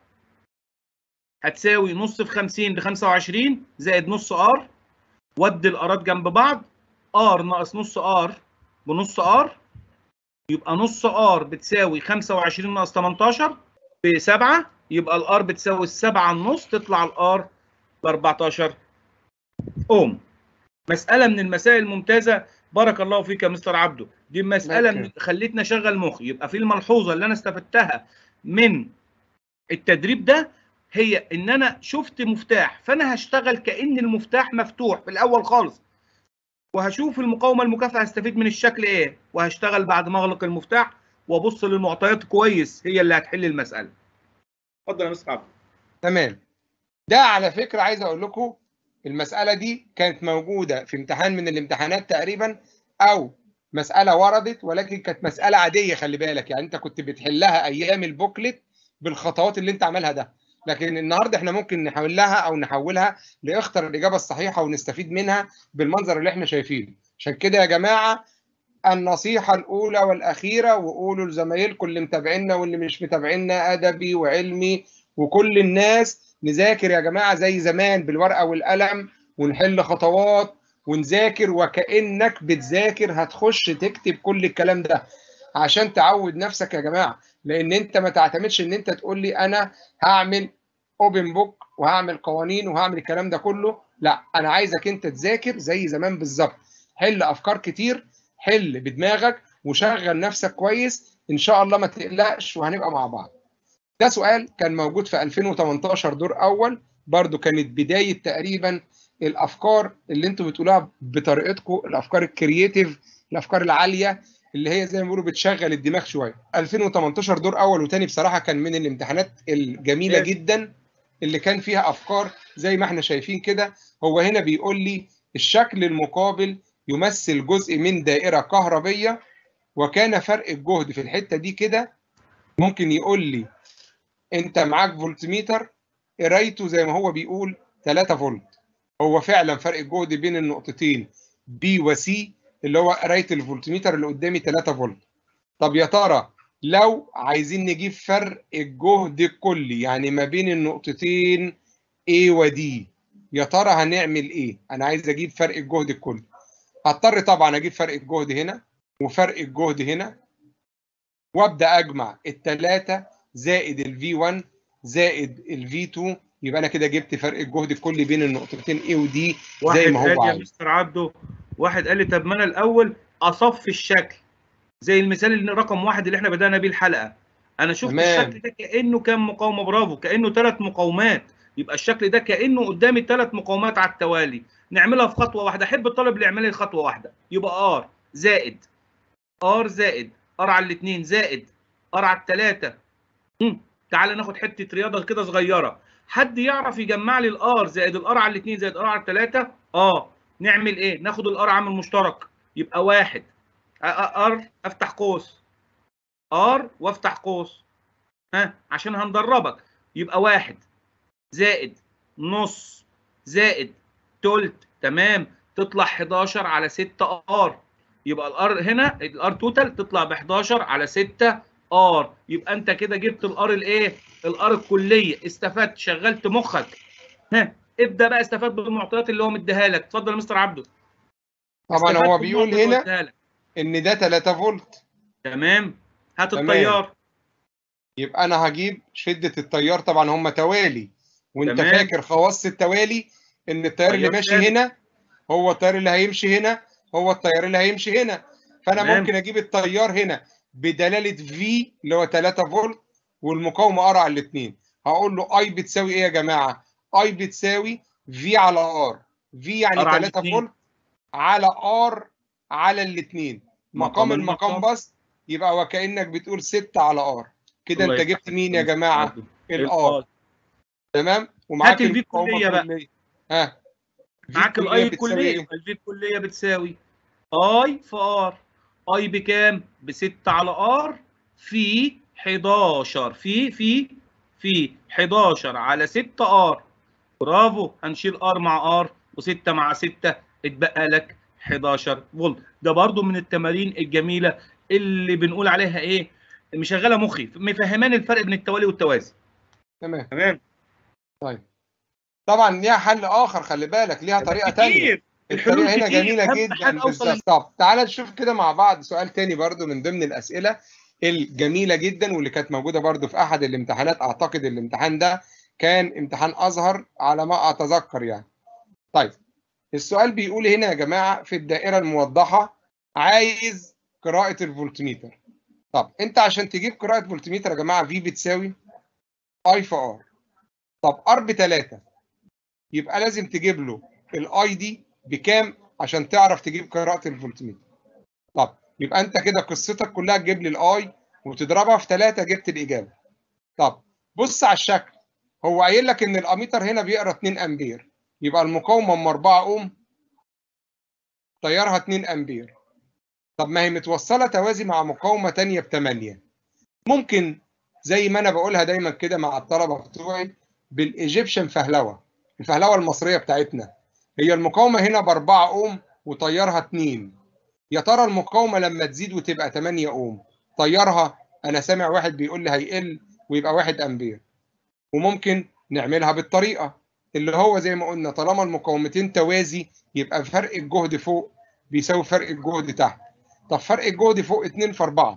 هتساوي نص في 50 ب 25 زائد نص ار ودي الارات جنب بعض ار ناقص نص ار بنص ار يبقى نص ار بتساوي 25 ناقص 18 ب 7 يبقى الار بتساوي السبعة النص تطلع الار ب 14 اوم مسألة من المسائل الممتازة بارك الله فيك يا مستر عبده دي مسألة من خلتني اشغل مخي يبقى في الملحوظة اللي انا استفدتها من التدريب ده هي ان انا شفت مفتاح فانا هشتغل كان المفتاح مفتوح في الاول خالص وهشوف المقاومه المكافئه هستفيد من الشكل ايه وهشتغل بعد ما اغلق المفتاح وابص للمعطيات كويس هي اللي هتحل المساله اتفضل يا مستر عبد تمام ده على فكرة عايز أقول لكم المسألة دي كانت موجودة في امتحان من الامتحانات تقريبا أو مسألة وردت ولكن كانت مسألة عادية خلي بالك يعني أنت كنت بتحلها أيام البوكلت بالخطوات اللي أنت عملها ده لكن النهارده احنا ممكن نحولها او نحولها لاختر الاجابه الصحيحه ونستفيد منها بالمنظر اللي احنا شايفينه عشان كده يا جماعه النصيحه الاولى والاخيره وقولوا لزمايلكم اللي متابعينا واللي مش متابعينا ادبي وعلمي وكل الناس نذاكر يا جماعه زي زمان بالورقه والقلم ونحل خطوات ونذاكر وكانك بتذاكر هتخش تكتب كل الكلام ده عشان تعود نفسك يا جماعه لان انت ما تعتمدش ان انت تقول لي انا هعمل اوبن بوك وهعمل قوانين وهعمل الكلام ده كله لا انا عايزك انت تذاكر زي زمان بالظبط حل افكار كتير حل بدماغك وشغل نفسك كويس ان شاء الله ما تقلقش وهنبقى مع بعض ده سؤال كان موجود في 2018 دور اول برضو كانت بدايه تقريبا الافكار اللي انتوا بتقولوها بطريقتكم الافكار الكرييتيف الافكار العاليه اللي هي زي ما بيقولوا بتشغل الدماغ شويه 2018 دور اول وتاني بصراحه كان من الامتحانات الجميله Yes. جدا اللي كان فيها افكار زي ما احنا شايفين كده هو هنا بيقول لي الشكل المقابل يمثل جزء من دائره كهربيه وكان فرق الجهد في الحته دي كده ممكن يقول لي انت معاك فولتميتر قرايته زي ما هو بيقول 3 فولت هو فعلا فرق الجهد بين النقطتين بي وسي اللي هو قرايه الفولتميتر اللي قدامي 3 فولت طب يا ترى لو عايزين نجيب فرق الجهد الكلي يعني ما بين النقطتين A و D يا ترى هنعمل ايه انا عايز اجيب فرق الجهد الكلي هضطر طبعا اجيب فرق الجهد هنا وفرق الجهد هنا وابدا اجمع الثلاثه زائد الفي 1 زائد الفي 2 يبقى انا كده جبت فرق الجهد الكلي بين النقطتين A و D زي واحد ما قال هو يا عايز مستر عبده واحد قال لي طب ما انا الاول اصفي الشكل زي المثال اللي رقم واحد اللي احنا بدانا بيه الحلقه انا شفت تمام. الشكل ده كانه كام مقاومه برافو كانه ثلاث مقاومات يبقى الشكل ده كانه قدامي ثلاث مقاومات على التوالي نعملها في خطوه واحده احب الطالب اللي يعملها لي خطوه واحده يبقى ار زائد ار زائد ار على الاثنين زائد ار على الثلاثه تعال ناخد حته رياضه كده صغيره حد يعرف يجمع لي الار زائد الار على الاثنين زائد الار على الثلاثه اه نعمل ايه ناخد الار عامل مشترك يبقى واحد ار افتح قوس ار وافتح قوس ها عشان هندربك يبقى واحد زائد نص زائد تلت تمام تطلع 11 على 6 ار يبقى الار هنا الار توتال تطلع ب 11 على 6 ار يبقى انت كده جبت الار الايه الار الكليه استفدت شغلت مخك ها ابدا بقى استفاد بالمعطيات اللي هو مديها لك اتفضل يا مستر عبده طبعا استفاد هو بيقول بالمعطيات اللي هنا اديها لك. ان ده 3 فولت تمام هات تمام. التيار يبقى انا هجيب شده التيار طبعا هم توالي وانت تمام. فاكر خواص التوالي ان التيار اللي تيار ماشي ثابت. هنا هو التيار اللي هيمشي هنا هو التيار اللي هيمشي هنا فانا تمام. ممكن اجيب التيار هنا بدلاله في اللي هو 3 فولت والمقاومه ار على الاثنين هقول له اي بتساوي ايه يا جماعه اي بتساوي في على ار في يعني R على 3 الاتنين. فولت على ار على الاثنين مقام مقام المقام المقام. بس يبقى وكانك بتقول 6 على ار كده الله انت يفتح جبت مين يا عليك. جماعه الار الار تمام ومعاك هات الفي المقاومة كلية بقى. الكلية. ها في معاك الاي بتساوي الكليه إيه؟ يبقى الفي الكليه بتساوي اي في ار اي بكام؟ ب 6 على ار في 11 في في في 11 على 6 ار برافو هنشيل ار مع ار و6 مع 6 اتبقى لك 11 فولت ده برضو من التمارين الجميله اللي بنقول عليها ايه مشغله مخي مفهمان الفرق بين التوالي والتوازي تمام تمام طبعا ليها حل اخر خلي بالك ليها طريقه ثانيه كتير الحلول الطريقه هنا كتير. جميله أهم جدا حاجة أوصل بالظبط طب تعالى نشوف كده مع بعض سؤال تاني برضو من ضمن الاسئله الجميله جدا واللي كانت موجوده برضو في احد الامتحانات اعتقد الامتحان ده كان امتحان ازهر على ما اتذكر يعني طيب السؤال بيقول هنا يا جماعه في الدائره الموضحه عايز قراءه الفولتميتر طب انت عشان تجيب قراءه فولتميتر يا جماعه في بتساوي اي في ار طب ار بتلاتة يبقى لازم تجيب له الاي دي بكام عشان تعرف تجيب قراءه الفولتميتر طب يبقى انت كده قصتك كلها تجيب لي الاي وتضربها في 3 جبت الاجابه طب بص على الشكل هو قايل لك ان الاميتر هنا بيقرا 2 امبير يبقى المقاومه ام 4 اوم تيارها 2 امبير طب ما هي متوصله توازي مع مقاومه ثانيه ب 8 ممكن زي ما انا بقولها دايما كده مع الطلبه بتوعي بالايجيبشن فهلوه الفهلوه المصريه بتاعتنا هي المقاومه هنا ب 4 اوم وتيارها 2 يا ترى المقاومه لما تزيد وتبقى 8 اوم تيارها انا سامع واحد بيقول لي هيقل ويبقى 1 امبير وممكن نعملها بالطريقه اللي هو زي ما قلنا طالما المقاومتين توازي يبقى فرق الجهد فوق بيساوي فرق الجهد تحت طب فرق الجهد فوق 2 في 4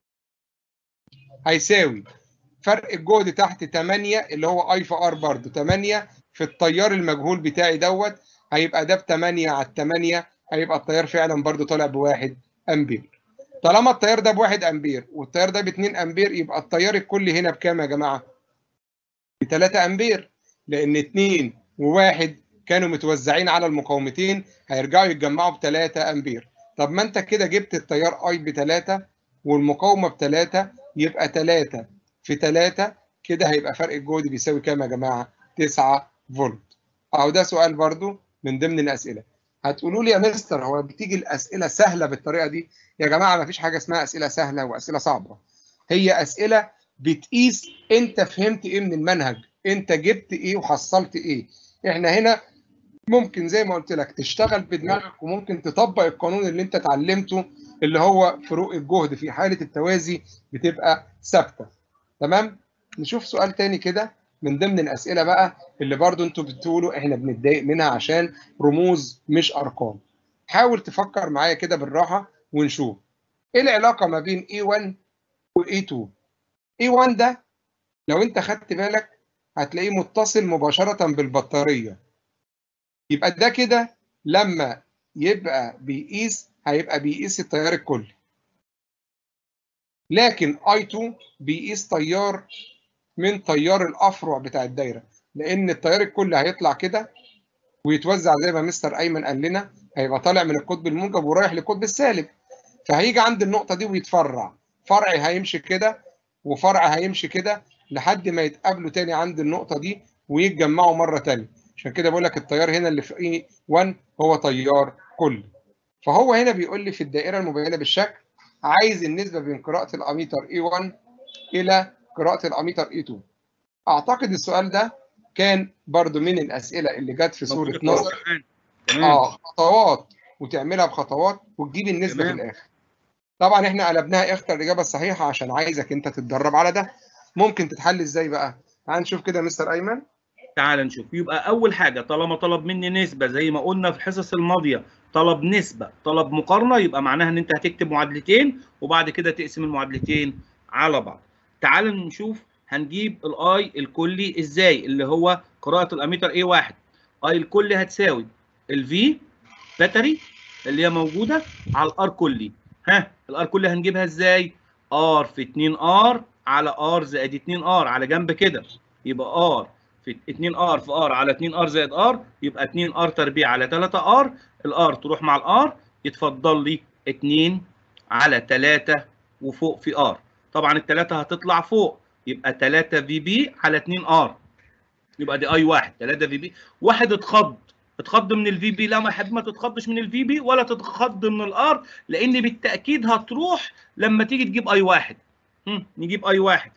هيساوي فرق الجهد تحت 8 اللي هو اي في ار برضه 8 في التيار المجهول بتاعي دوت هيبقى ده ب 8 على 8 هيبقى التيار فعلا برضه طالع بواحد امبير طالما التيار ده بواحد امبير والتيار ده ب 2 امبير يبقى التيار الكلي هنا بكام يا جماعه؟ ب 3 امبير لان 2 و1 كانوا متوزعين على المقاومتين هيرجعوا يتجمعوا ب 3 امبير طب ما انت كده جبت التيار اي ب 3 والمقاومه ب 3 يبقى 3 في 3 كده هيبقى فرق الجهد بيساوي كام يا جماعه؟ 9 فولت اهو ده سؤال برضو من ضمن الاسئله هتقولوا لي يا مستر هو بتيجي الاسئله سهله بالطريقه دي يا جماعه ما فيش حاجه اسمها اسئله سهله واسئله صعبه هي اسئله بتقيس انت فهمت ايه من المنهج انت جبت ايه وحصلت ايه احنا هنا ممكن زي ما قلت لك تشتغل بدماغك وممكن تطبق القانون اللي انت اتعلمته اللي هو فروق الجهد في حالة التوازي بتبقى ثابتة تمام نشوف سؤال تاني كده من ضمن الأسئلة بقى اللي برضو انتوا بتقولوا احنا بنتضايق منها عشان رموز مش أرقام حاول تفكر معايا كده بالراحة ونشوف ايه العلاقة ما بين A1 و A2 A1 ده لو انت خدت بالك هتلاقيه متصل مباشرة بالبطارية يبقى ده كده لما يبقى بيقيس هيبقى بيقيس التيار الكلي لكن I2 بيقيس تيار من تيار الافرع بتاع الدايره لان التيار الكلي هيطلع كده ويتوزع زي ما مستر ايمن قال لنا هيبقى طالع من القطب الموجب ورايح للقطب السالب فهيجي عند النقطه دي ويتفرع فرع هيمشي كده وفرع هيمشي كده لحد ما يتقابلوا تاني عند النقطه دي ويتجمعوا مره تانيه عشان كده بقول لك التيار هنا اللي في اي 1 هو تيار كلي فهو هنا بيقول لي في الدائره المبينه بالشكل عايز النسبه بين قراءه الاميتر A1 الى قراءه الاميتر A2 اعتقد السؤال ده كان برضو من الاسئله اللي جت في سوره نصر اه خطوات وتعملها بخطوات وتجيب النسبه تمام. في الاخر طبعا احنا قلبناها اختر الاجابه الصحيحه عشان عايزك انت تتدرب على ده ممكن تتحل ازاي بقى تعال نشوف كده يا مستر ايمن تعال نشوف يبقى اول حاجه طالما طلب مني نسبه زي ما قلنا في الحصص الماضيه طلب نسبه طلب مقارنه يبقى معناها ان انت هتكتب معادلتين وبعد كده تقسم المعادلتين على بعض تعال نشوف هنجيب الاي الكلي ازاي اللي هو قراءه الاميتر اي واحد اي الكلي هتساوي الفي باتري اللي هي موجوده على الار كلي ها الار كلي هنجيبها ازاي ار في 2 ار على ار زائد 2 ار على جنب كده يبقى ار في 2 ار في ار على 2 ار زائد ار يبقى 2 ار تربيع على 3 ار الار تروح مع الار يتفضل لي 2 على 3 وفوق في ار طبعا الثلاثه هتطلع فوق يبقى 3 في بي على 2 ار يبقى دي اي واحد 3 في بي واحد اتخض اتخض من الفي بي لا ما حد ما تتخضش من الفي بي ولا تتخض من الار لان بالتاكيد هتروح لما تيجي تجيب اي واحد هم، نجيب اي واحد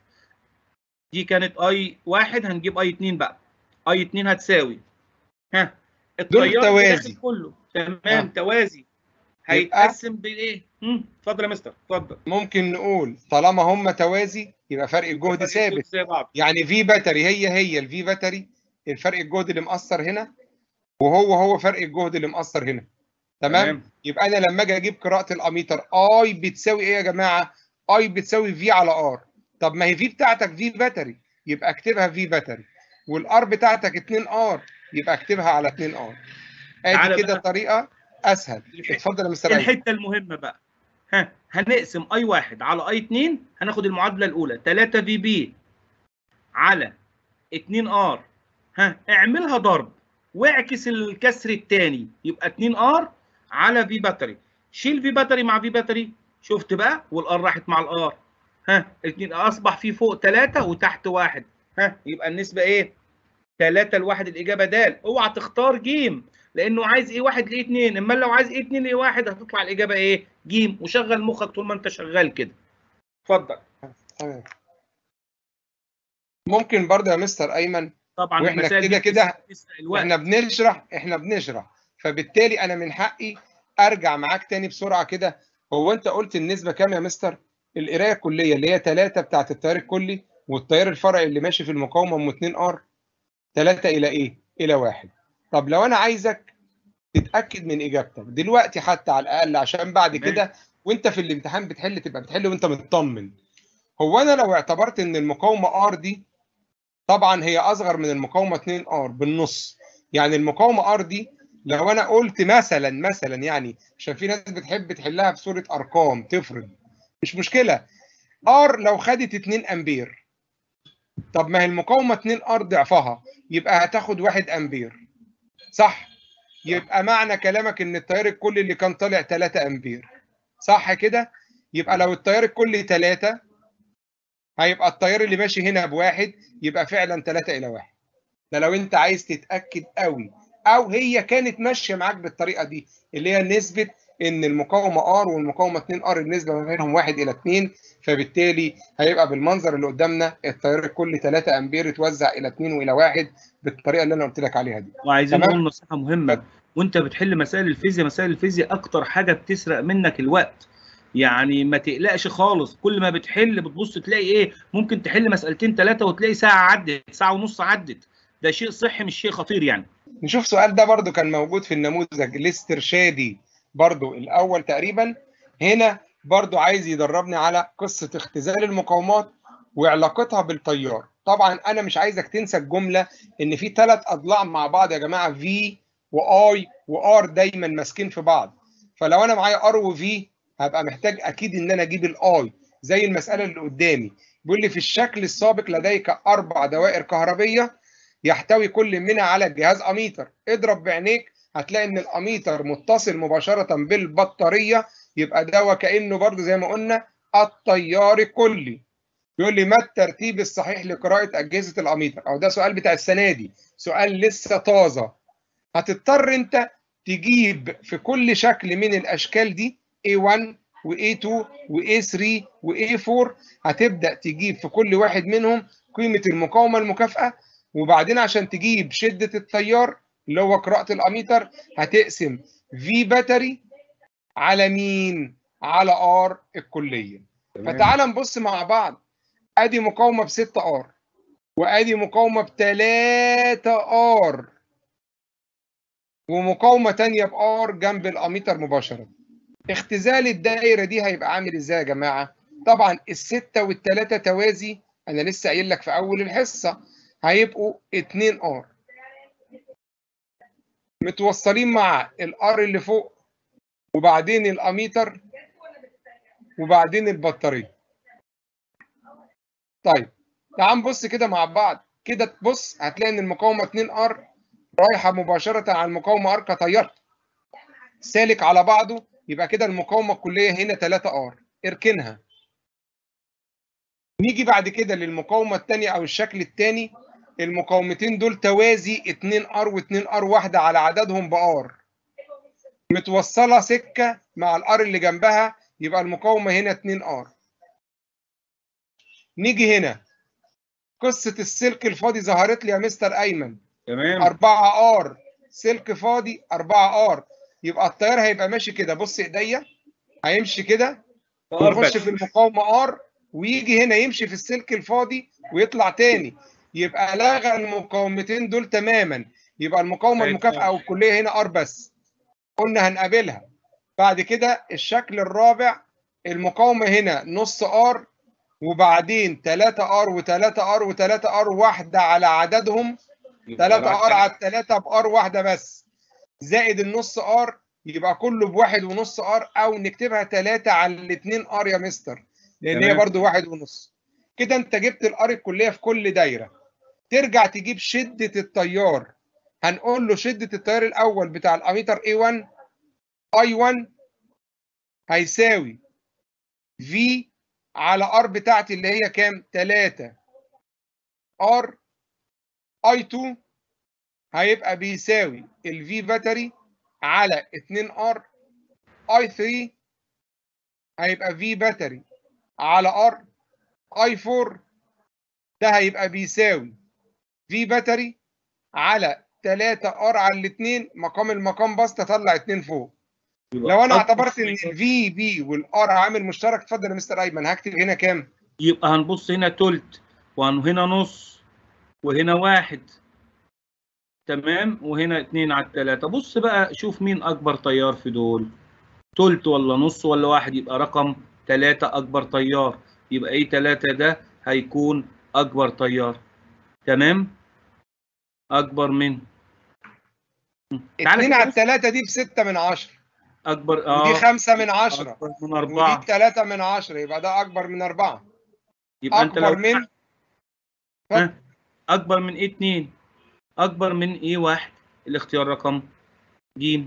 دي كانت اي واحد هنجيب اي 2 بقى اي 2 هتساوي ها دول التيار توازي. الداخل كله تمام آه. توازي هيتقسم بالايه؟ هم، اتفضل يا مستر اتفضل ممكن نقول طالما هم توازي يبقى فرق الجهد ثابت زي بعض يعني في باتري هي هي الفي باتري الفرق الجهد اللي مأثر هنا وهو هو فرق الجهد اللي مأثر هنا تمام, تمام. يبقى انا لما اجي اجيب قراءه الاميتر اي بتساوي ايه يا جماعه اي بتساوي في على ار طب ما هي في بتاعتك في باتري يبقى اكتبها في باتري والار بتاعتك 2 ار يبقى اكتبها على 2 ار تعالى ادي كده بقى. طريقه اسهل الح- اتفضل يا مستر أيمن. الحته المهمه بقى ها هنقسم اي واحد على اي 2 هناخد المعادله الاولى 3 في بي على 2 ار ها اعملها ضرب واعكس الكسر الثاني يبقى 2 ار على في باتري شيل في باتري مع في باتري شفت بقى والار راحت مع الار ها الاثنين اصبح في فوق 3 وتحت واحد ها يبقى النسبه ايه 3 لواحد الاجابه د اوعى تختار جيم لانه عايز ايه واحد لايه اتنين اما لو عايز ايه اتنين لايه واحد هتطلع الاجابه ايه جيم وشغل مخك طول ما انت شغال كده اتفضل تمام ممكن برضه يا مستر ايمن طبعا وإحنا المسائل كده دي كده بتسرق- بتسرق الوقت احنا بنشرح احنا بنشرح فبالتالي انا من حقي ارجع معاك تاني بسرعه كده هو انت قلت النسبه كام يا مستر القرايه الكليه اللي هي 3 بتاعت التيار الكلي والتيار الفرعي اللي ماشي في المقاومه ام 2 ار 3 الى ايه الى 1 طب لو انا عايزك تتاكد من اجابتك دلوقتي حتى على الاقل عشان بعد تمام. كده وانت في الامتحان بتحل تبقى بتحل وانت مطمن هو انا لو اعتبرت ان المقاومه ار دي طبعا هي اصغر من المقاومه 2 ار بالنص يعني المقاومه ار دي لو انا قلت مثلا مثلا يعني عشان في ناس بتحب تحلها بصوره ارقام تفرض مش مشكله ار لو خدت 2 امبير طب ما هي المقاومه 2 ار ضعفها يبقى هتاخد 1 امبير صح يبقى معنى كلامك ان التيار الكلي اللي كان طالع 3 امبير صح كده يبقى لو التيار الكلي 3 هيبقى التيار اللي ماشي هنا بواحد يبقى فعلا 3 الى 1 ده لو انت عايز تتاكد قوي او هي كانت ماشيه معاك بالطريقه دي اللي هي نسبه ان المقاومه ار والمقاومه 2 ار النسبه ما بينهم 1 الى 2 فبالتالي هيبقى بالمنظر اللي قدامنا التيار الكلي 3 امبير اتوزع الى 2 والى 1 بالطريقه اللي انا قلت لك عليها دي وعايزين تمام. نقول نصيحه مهمه وانت بتحل مسائل الفيزياء مسائل الفيزياء اكتر حاجه بتسرق منك الوقت يعني ما تقلقش خالص كل ما بتحل بتبص تلاقي ايه ممكن تحل مسألتين ثلاثه وتلاقي ساعه عدت ساعه ونص عدت ده شيء صحي مش شيء خطير يعني نشوف سؤال ده برضو كان موجود في النموذج الاسترشادي برضو الاول تقريبا هنا برضو عايز يدربني على قصه اختزال المقاومات وعلاقتها بالتيار طبعا انا مش عايزك تنسى الجمله ان في ثلاث اضلاع مع بعض يا جماعه في واي وار دايما ماسكين في بعض فلو انا معايا ار وفي هبقى محتاج اكيد ان انا اجيب الاي زي المساله اللي قدامي بيقول لي في الشكل السابق لديك اربع دوائر كهربيه يحتوي كل منها على جهاز اميتر اضرب بعينيك هتلاقي ان الاميتر متصل مباشره بالبطاريه يبقى ده وكانه برضه زي ما قلنا التيار الكلي بيقول لي ما الترتيب الصحيح لقراءه اجهزه الاميتر او ده سؤال بتاع السنه دي سؤال لسه طازه هتضطر انت تجيب في كل شكل من الاشكال دي A1 وA2 وA3 وA4 هتبدا تجيب في كل واحد منهم قيمه المقاومه المكافئه وبعدين عشان تجيب شده التيار اللي هو قراءه الاميتر هتقسم في باتري على مين؟ على ار الكليه فتعال نبص مع بعض ادي مقاومه ب 6 ار وادي مقاومه ب 3 ار ومقاومه ثانيه بار جنب الاميتر مباشره اختزال الدائره دي هيبقى عامل ازاي يا جماعه طبعا الستة والتلاتة توازي انا لسه قايل لك في اول الحصه هيبقوا 2 ار متوصلين مع الار اللي فوق وبعدين الاميتر وبعدين البطاريه طيب تعال نبص كده مع بعض كده تبص هتلاقي ان المقاومه 2 ار رايحه مباشره على المقاومه ار كتيار سالك على بعضه يبقى كده المقاومه الكليه هنا 3 ار اركنها نيجي بعد كده للمقاومه الثانيه او الشكل الثاني المقاومتين دول توازي 2 ار و2 ار واحده على عددهم بار متوصله سكه مع الار اللي جنبها يبقى المقاومه هنا 2 ار نيجي هنا قصه السلك الفاضي ظهرت لي يا مستر ايمن تمام 4 ار سلك فاضي 4 ار يبقى التيار هيبقى ماشي كده بص ايديا هيمشي كده ويخش في المقاومه ار ويجي هنا يمشي في السلك الفاضي ويطلع تاني يبقى لغى المقاومتين دول تماما يبقى المقاومه المكافئه او الكليه هنا ار بس قلنا هنقابلها بعد كده الشكل الرابع المقاومه هنا نص ار وبعدين 3 ار و3 ار و3 ار واحده على عددهم 3 ار على الثلاثه بار واحده بس زائد النص ار يبقى كله بواحد ونص ار او نكتبها 3 على الاثنين ار يا مستر لان هي تمام. برضو واحد ونص كده انت جبت الار الكليه في كل دايره ترجع تجيب شده التيار هنقول له شده التيار الاول بتاع الاميتر A1 I1 هيساوي V على R بتاعتي اللي هي كام 3 R I2 هيبقى بيساوي ال V باتري على 2 R I3 هيبقى V باتري على R I4 ده هيبقى بيساوي V باتري على 3 R على الاثنين مقام المقام بس تطلع 2 فوق لو انا اعتبرت ان الفي بي والار عامل مشترك اتفضل يا مستر ايمن هكتب هنا كام؟ يبقى هنبص هنا تلت وهنا نص وهنا واحد تمام وهنا اتنين على التلاتة بص بقى شوف مين أكبر طيار في دول تلت ولا نص ولا واحد يبقى رقم تلاتة أكبر طيار يبقى إيه تلاتة ده هيكون أكبر طيار تمام أكبر من تعالى 2 كده على بص. الثلاثة دي بستة من 10 أكبر ودي آه 5 من 10 أكبر من ودي أربعة 3 من 10 يبقى ده أكبر من 4 يبقى أنت لو أكبر من ها؟ أكبر من إيه اتنين أكبر من إيه واحد الاختيار رقم ج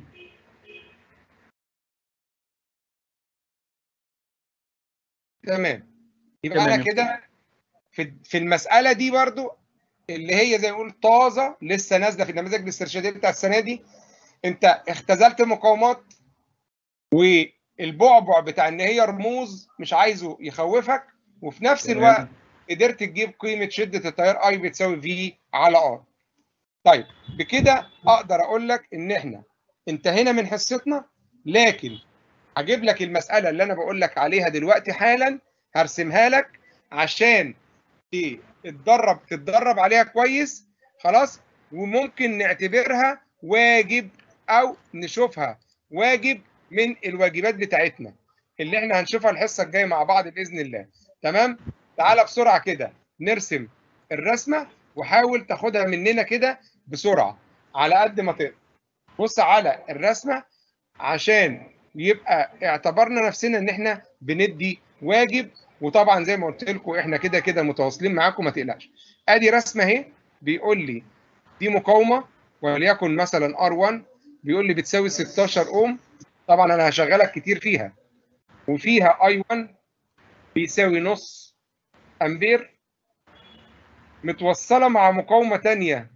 تمام يبقى تمام أنا يا كده في في المسألة دي برضو اللي هي زي ما نقول طازة لسه نازلة في النماذج الاسترشادية بتاع السنة دي أنت اختزلت مقاومات والبعبع بتاع ان هي رموز مش عايزه يخوفك وفي نفس تمام. الوقت قدرت تجيب قيمه شده التيار اي بتساوي في على ار طيب بكده اقدر اقول لك ان احنا انتهينا من حصتنا لكن هجيب لك المساله اللي انا بقول لك عليها دلوقتي حالا هرسمها لك عشان تتدرب تتدرب عليها كويس خلاص وممكن نعتبرها واجب او نشوفها واجب من الواجبات بتاعتنا اللي احنا هنشوفها الحصه الجايه مع بعض باذن الله تمام تعالى بسرعه كده نرسم الرسمه وحاول تاخدها مننا كده بسرعه على قد ما تقدر بص على الرسمه عشان يبقى اعتبرنا نفسنا ان احنا بندي واجب وطبعا زي ما قلت لكم احنا كده كده متواصلين معاكم ما تقلقش ادي رسمه اهي بيقول لي دي مقاومه وليكن مثلا R1 بيقول لي بتساوي 16 اوم طبعا انا هشغلك كتير فيها وفيها I1 بيساوي نص امبير متوصله مع مقاومه ثانيه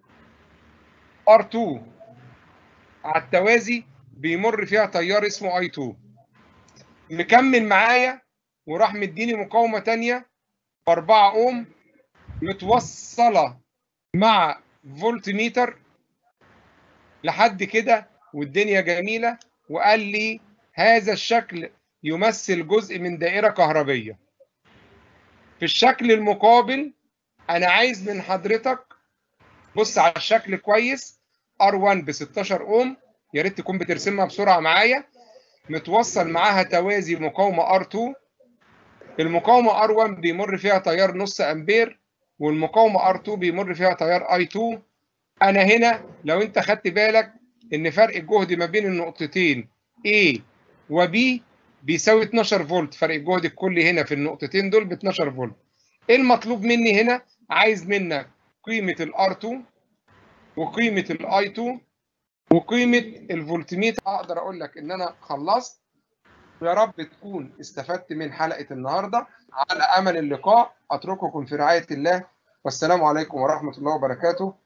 R2 على التوازي بيمر فيها تيار اسمه I2 مكمل معايا وراح مديني مقاومه ثانيه 4 اوم متوصله مع فولت ميتر لحد كده والدنيا جميله وقال لي هذا الشكل يمثل جزء من دائره كهربيه في الشكل المقابل انا عايز من حضرتك بص على الشكل كويس R1 ب 16 اوم يا ريت تكون بترسمها بسرعه معايا متوصل معاها توازي مقاومه R2 المقاومه R1 بيمر فيها تيار نص امبير والمقاومه R2 بيمر فيها تيار I2 انا هنا لو انت خدت بالك ان فرق الجهد ما بين النقطتين A و B بيساوي 12 فولت فرق الجهد الكلي هنا في النقطتين دول ب 12 فولت ايه المطلوب مني هنا عايز منك قيمه الار 2 وقيمه الاي 2 وقيمه الفولتميتر اقدر اقول لك ان انا خلصت ويا رب تكون استفدت من حلقه النهارده على امل اللقاء اترككم في رعايه الله والسلام عليكم ورحمه الله وبركاته